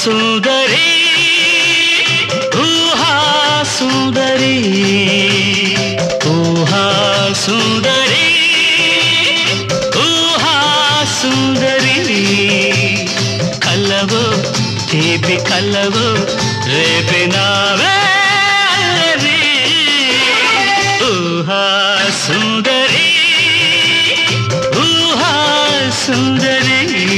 సుందరి ఊహా సుందరి ఊహా సుందరి ఊహా సుందరి కలవు తీపి కలవు రేపినావే అల్లరి. ఊహా సుందరి ఊహా సుందరి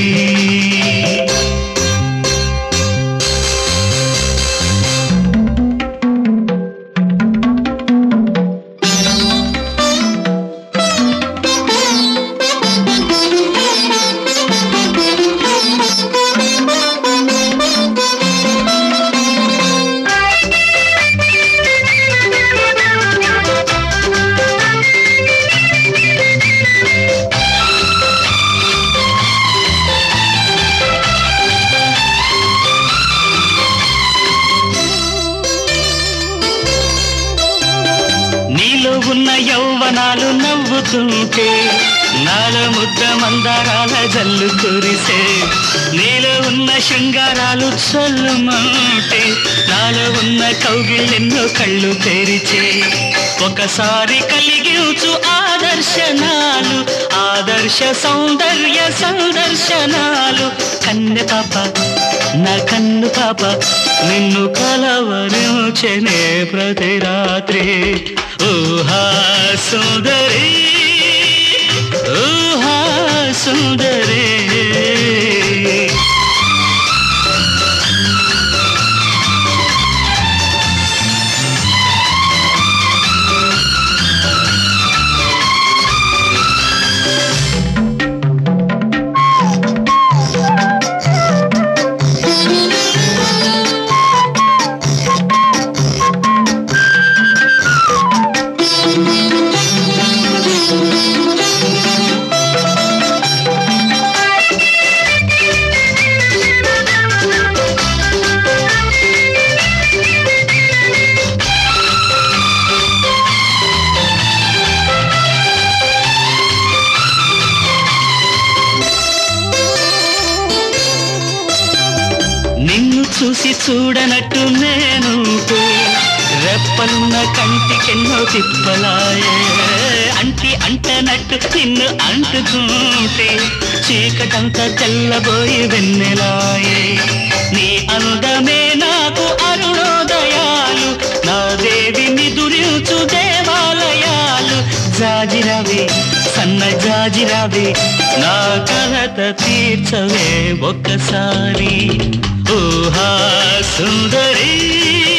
నీలో ఉన్న యౌవనాలు నవ్వుతుంటే నాలో ముద్ద మందారాల జల్లు కురిసే నీలో ఉన్న శృంగారాలు చల్లుమంటే నాలో ఉన్న కౌగిళ్ళెన్నో కళ్ళు తెరిచే ఒకసారి కలిగించు ఆదర్శనాలు ఆదర్శ సౌందర్య సందర్శనాలు కన్నె పాప నా కన్ను పాప నిన్ను కలవరించనే ప్రతి రాత్రి ఊహా సుందరి ఊహా సుందరి నిన్ను చూసి చూడనట్టు నేను రెప్పలున్న కంటికెన్నో తిప్పలాయే అంటి అంటనట్టు నిన్ను అంటుకుంటే చీకటంతా తెల్లబోయి వెన్నెలాయే నీ అందమే నాకు అరుణోదయాలు నా దేవి నిదురించు దేవాలయాలు జాజిరవి సన్న జాజిరవి నా కలత తీర్చవే ఒక్కసారి ఊహా సుందరి